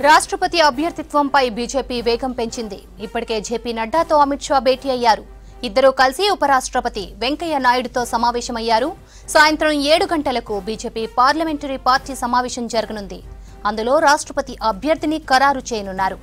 రాష్ట్రపతి అభ్యర్థిత్వంపై బీజేపీ వేగం పెంచింది ఇప్పటికే జేపీ నడ్డాతో అమిత్ షా భేటీ అయ్యారు ఇద్దరూ కలిసి ఉపరాష్ట్రపతి వెంకయ్య నాయుడుతో సమావేశమయ్యారు సాయంత్రం ఏడు గంటలకు బీజేపీ పార్లమెంటరీ పార్టీ సమావేశం జరగనుంది అందులో రాష్ట్రపతి అభ్యర్థిని ఖరారు చేయనున్నారు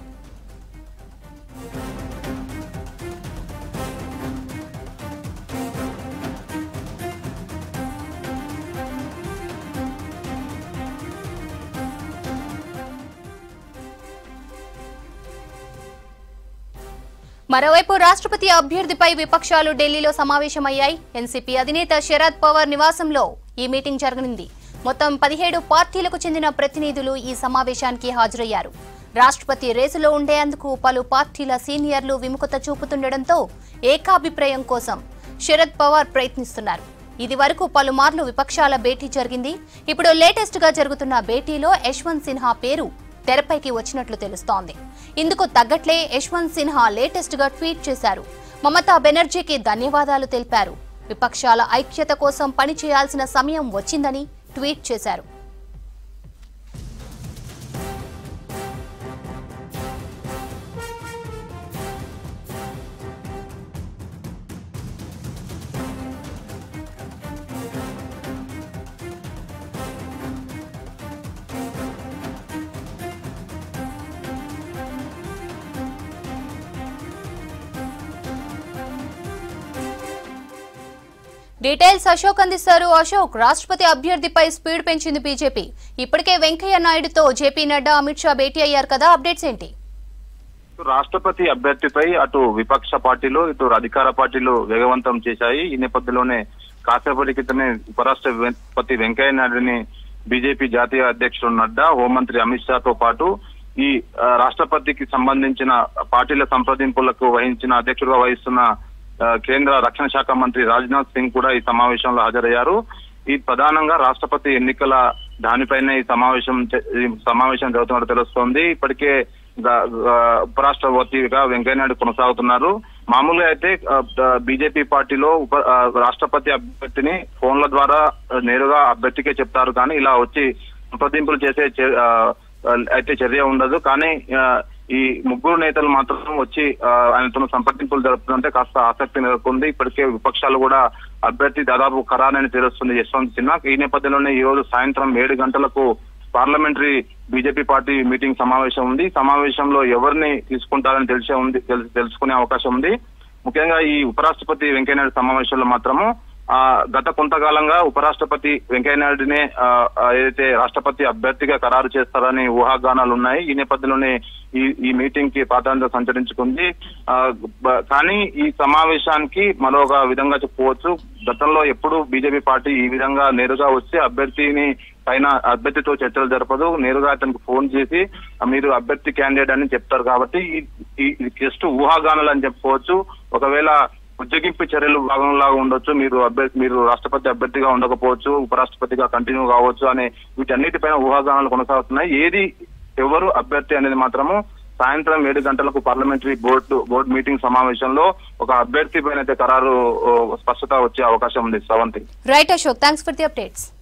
మరోవైపు రాష్ట్రపతి అభ్యర్థిపై విపక్షాలు ఢిల్లీలో సమావేశమయ్యాయి ఎన్సీపీ అధినేత శరద్ పవార్ నివాసంలో ఈ మీటింగ్ జరగనుంది మొత్తం పదిహేడు పార్టీలకు చెందిన ప్రతినిధులు ఈ సమావేశానికి హాజరయ్యారు రాష్ట్రపతి రేసులో ఉండేందుకు పలు పార్టీల సీనియర్లు విముఖత చూపుతుండటంతో ఏకాభిప్రాయం కోసం శరద్ పవార్ ప్రయత్నిస్తున్నారు ఇది వరకు పలుమార్లు విపక్షాల భేటీ జరిగింది ఇప్పుడు లేటెస్ట్ గా జరుగుతున్న భేటీలో యశ్వంత్ సిన్హా పేరు తెరపైకి వచ్చినట్లు తెలుస్తోంది ఇందుకు తగ్గట్లే యశ్వంత్ సిన్హా లేటెస్ట్ గా ట్వీట్ చేశారు మమతా బెనర్జీకి ధన్యవాదాలు తెలిపారు విపక్షాల ఐక్యత కోసం పనిచేయాల్సిన సమయం వచ్చిందని ట్వీట్ చేశారు డీటెయిల్స్ అశోక్ అందిస్తారు అశోక్ రాష్ట్రపతి అభ్యర్థిపై స్పీడ్ పెంచింది బీజేపీ ఇప్పటికే వెంకయ్య నాయుడుతో జేపీ నడ్డా అమిత్ షా భేటీ అయ్యారు కదా అప్డేట్స్ ఏంటి రాష్ట్రపతి అభ్యర్థిపై అటు విపక్ష పార్టీలు ఇటు అధికార పార్టీలు వేగవంతం చేశాయి ఈ నేపథ్యంలోనే కాసేపటి క్రితమే ఉపరాష్ట్రపతి వెంకయ్య నాయుడుని బీజేపీ జాతీయ అధ్యక్షుడు నడ్డా హోంమంత్రి అమిత్ షాతో పాటు ఈ ఆ, రాష్ట్రపతికి సంబంధించిన పార్టీల సంప్రదింపులకు వహించిన అధ్యక్షుడుగా వహిస్తున్న ఆ, కేంద్ర రక్షణ శాఖ మంత్రి రాజ్నాథ్ సింగ్ కూడా ఈ సమావేశంలో హాజరయ్యారు ఈ ప్రధానంగా రాష్ట్రపతి ఎన్నికల దానిపైన ఈ సమావేశం చే- ఈ సమావేశం జరుగుతున్నట్టు తెలుస్తోంది ఇప్పటికే గ- గ- ఉపరాష్ట్రపతిగా వెంకయ్యనాయుడు కొనసాగుతున్నారు మామూలుగా అయితే బీజేపీ పార్టీలో ఉప ఆ, రాష్ట్రపతి అభ్యర్థిని ఫోన్ల ద్వారా ఆ, నేరుగా అభ్యర్థికే చెప్తారు కానీ ఇలా వచ్చి సంప్రదింపులు చేసే చే- ఆ, ఆ, అయితే చర్య ఉండదు కానీ ఆ, ఈ ముగ్గురు నేతలు మాత్రం వచ్చి ఆ, ఆయనతో సంప్రదింపులు జరుపుతుంటే కాస్త ఆసక్తి నెలకొంది ఇప్పటికే విపక్షాలు కూడా అభ్యర్థి దాదాపు ఖరారని తెలుస్తుంది యశ్వంత్ సిన్హా ఈ నేపథ్యంలోనే ఈ రోజు సాయంత్రం ఏడు గంటలకు పార్లమెంటరీ బీజేపీ పార్టీ మీటింగ్ సమావేశం ఉంది ఈ సమావేశంలో ఎవరిని తీసుకుంటారని తెలిసే ఉంది తెలు- తెలుసుకునే అవకాశం ఉంది ముఖ్యంగా ఈ ఉపరాష్ట్రపతి వెంకయ్యనాయుడు సమావేశంలో మాత్రము ఆ గత కొంతకాలంగా ఉపరాష్ట్రపతి వెంకయ్యనాయుడినే ఆ, ఆ, ఏదైతే రాష్ట్రపతి అభ్యర్థిగా ఖరారు చేస్తారని ఊహాగానాలు ఉన్నాయి ఈ నేపథ్యంలోనే ఈ ఈ మీటింగ్ కి ప్రాధాన్యత సంచరించుకుంది ఆ, బ- కానీ ఈ సమావేశానికి మరొక విధంగా చెప్పుకోవచ్చు గతంలో ఎప్పుడు బీజేపీ పార్టీ ఈ విధంగా నేరుగా వచ్చి అభ్యర్థిని పైన అభ్యర్థితో చర్చలు జరపదు నేరుగా అతనికి ఫోన్ చేసి ఆ, మీరు అభ్యర్థి క్యాండిడేట్ అని చెప్తారు కాబట్టి ఈ- ఈ- ఇది జస్ట్ ఊహాగానాలు అని చెప్పుకోవచ్చు ఒకవేళ ఉద్యోగింపు చర్యలు భాగంలాగా ఉండొచ్చు మీరు అభ్యర్థి మీరు రాష్ట్రపతి అభ్యర్థిగా ఉండకపోవచ్చు ఉపరాష్ట్రపతిగా కంటిన్యూ కావచ్చు అనే వీటన్నిటిపైన ఊహాగానాలు కొనసాగుతున్నాయి ఏది ఎవరు అభ్యర్థి అనేది మాత్రము సాయంత్రం ఏడు గంటలకు పార్లమెంటరీ బోర్డు బోర్డు మీటింగ్ సమావేశంలో ఒక అభ్యర్థి పైన అయితే ఖరారు ఓ, స్పష్టత వచ్చే అవకాశం ఉంది Sravanthi right Ashok thanks for the updates